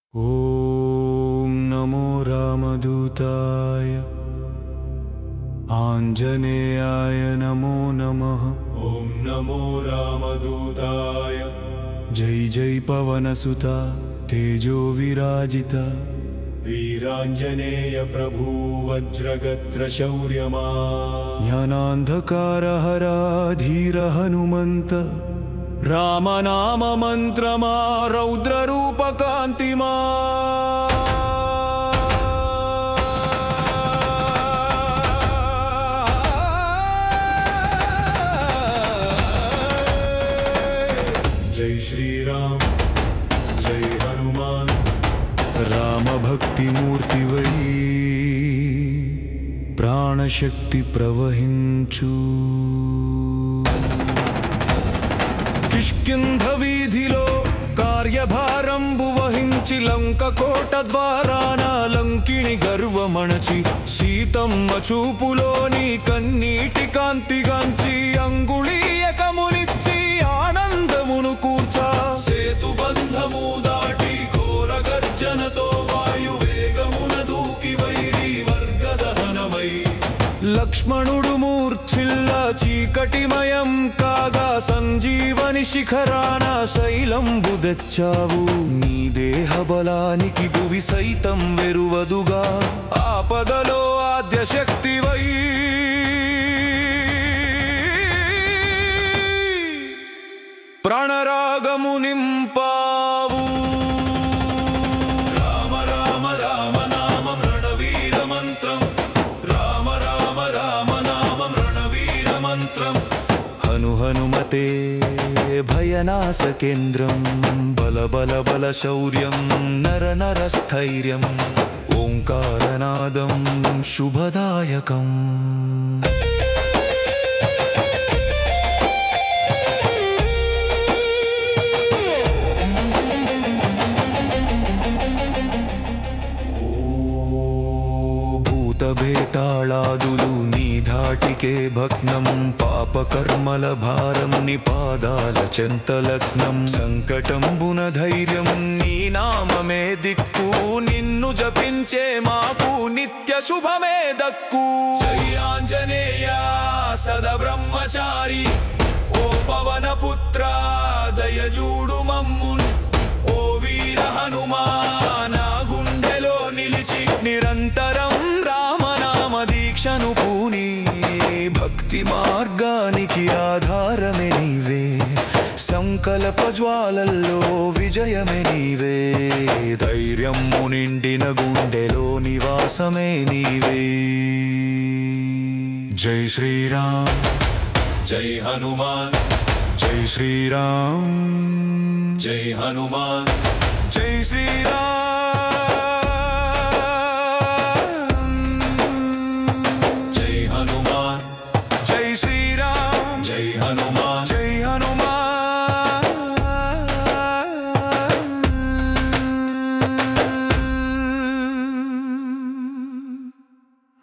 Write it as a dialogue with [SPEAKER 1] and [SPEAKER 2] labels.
[SPEAKER 1] ॐ नमो रामदूताय आञ्जनेयाय नमो नमः ॐ नमो रामदूताय जय जय पवनसुता तेजो विराजिता वीराञ्जनेय प्रभु वज्रगत्र शौर्यमा ज्ञानान्धकारहरा धीर हनुमन्त రామనామ మంత్రమా రౌద్ర రూప కాంతిమా జై శ్రీరామ్ జై హనుమాన్ రామ భక్తి మూర్తివై ప్రాణశక్తి ప్రవహించు కిష్కింధ వీధిలో కార్యభారంబు వహించి లంక కోట ద్వారాన లంకిణి గర్వమణచి సీతమ్మ చూపులోని కన్నీటి కాంతిగాంచి అంగుళీయకమునిచ్చి ఆనందమును కూర్చా సేతు బంధము దాటి ఘోర గర్జనతో వాయు వేగమున దూకి వైరి వర్గదహనమై లక్ష్మణుడు మూర్ఛిల్ల చీకటిమయం కాగా సంజీవని శిఖరాన శైలంబు తెచ్చావు నీ దేహ బలానికి భువి సైతం వెరువదుగా ఆపదలో ఆద్య శక్తివై ప్రాణరాగము నింపావు రామ రామ రామ నామం రణవీర మంత్రం రామ రామ రామ నామం రణవీర మంత్రం హను హనుమతే భయనాశ కేంద్రం బల బల బల శౌర్యం నర నర స్థైర్యం ఓంకారనాదం శుభదాయకం భూతభేతాళాదులు నీ ధాటికే భగ్నం పాపకర్మల భారం నీ పాదాల చెంతలగ్నం సంకటంబున ధైర్యం నీ నామమే దిక్కు నిన్ను జపించే మాకు నిత్య శుభమే దక్కు జయాంజనేయ సద బ్రహ్మచారి ఓ పవన పుత్ర దయజూడు మమ్మున్ ఓ వీర హనుమాన గుండెలో నిలిచి నిరంతరం రామనామ దీక్షను పూని భక్తి మార్గానికి ఆధారమే నీవే సంకల్ప జ్వాలల్లో విజయమే నీవే ధైర్యము నిండిన గుండెలో నివాసమే నీవే జై శ్రీరామ్ జై హనుమాన్ జై శ్రీరామ్ జై హనుమాన్ జై శ్రీరామ్